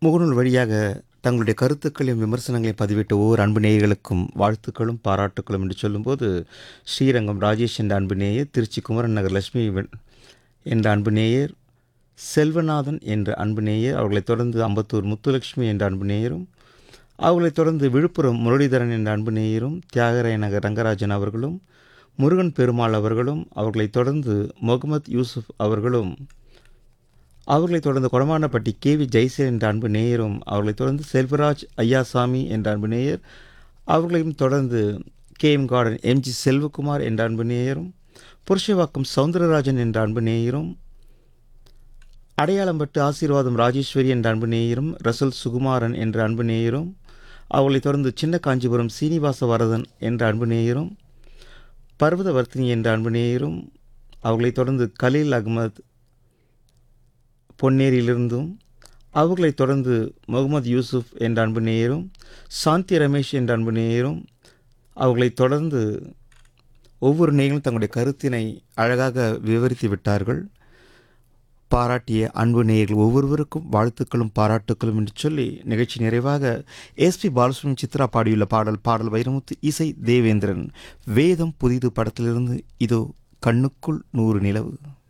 முகநூல் வழியாக தங்களுடைய கருத்துக்களையும் விமர்சனங்களையும் பதிவிட்ட ஒவ்வொரு அன்பு நேயர்களுக்கும் வாழ்த்துக்களும் பாராட்டுக்களும் என்று சொல்லும்போது ஸ்ரீரங்கம் ராஜேஷ் என்ற அன்பு நேயர் திருச்சி குமரன் நகர் லட்சுமி வெ- என்ற அன்பு நேயர் செல்வநாதன் என்ற அன்பு நேயர் அவர்களைத் தொடர்ந்து அம்பத்தூர் முத்துலட்சுமி என்ற அன்பு நேயரும் அவர்களைத் தொடர்ந்து விழுப்புரம் முரளிதரன் என்ற அன்பு நேயரும் தியாகராய நகர் ரங்கராஜன் அவர்களும் முருகன் பெருமாள் அவர்களும் அவர்களைத் தொடர்ந்து முகமது யூசுப் அவர்களும் அவர்களைத் தொடர்ந்து கொடமானப்பட்டி கே வி ஜெய்சேல் என்ற அன்பு நேயரும் அவர்களைத் தொடர்ந்து செல்வராஜ் ஐயாசாமி என்ற அன்பு நேயர் அவர்களையும் தொடர்ந்து K M garden M G Selvakumar என்ற அன்பு நேயரும் புருஷவாக்கம் சவுந்தரராஜன் என்ற அன்பு நேயரும் அடையாளம்பட்டு ஆசீர்வாதம் ராஜேஸ்வரி என்ற அன்பு நேயரும் ரசல் சுகுமாரன் என்ற அன்பு நேயரும் அவர்களைத் தொடர்ந்து சின்ன காஞ்சிபுரம் சீனிவாச வரதன் என்ற அன்பு நேயரும் பர்வதவர்த்தினி என்ற அன்பு நேயரும் அவர்களைத் தொடர்ந்து கலீல் அகமது பொன்னேரியிலிருந்தும் அவர்களைத் தொடர்ந்து முகமது யூசுப் என்ற அன்பு நேயரும் சாந்தி ரமேஷ் என்ற அன்பு நேயரும் அவர்களைத் தொடர்ந்து ஒவ்வொரு நேயர்களும் தங்களுடைய கருத்தினை அழகாக விவரித்து விட்டார்கள் பாராட்டிய அன்பு நேயர்கள் ஒவ்வொருவருக்கும் வாழ்த்துக்களும் பாராட்டுக்களும் என்று சொல்லி நிகழ்ச்சி நிறைவாக எஸ்பி பாலசுப்ரமணியம் சித்ரா பாடியுள்ள பாடல் பாடல் வைரமுத்து இசை தேவேந்திரன் வேதம் புதிது படத்திலிருந்து இதோ கண்ணுக்குள் நூறு நிலவு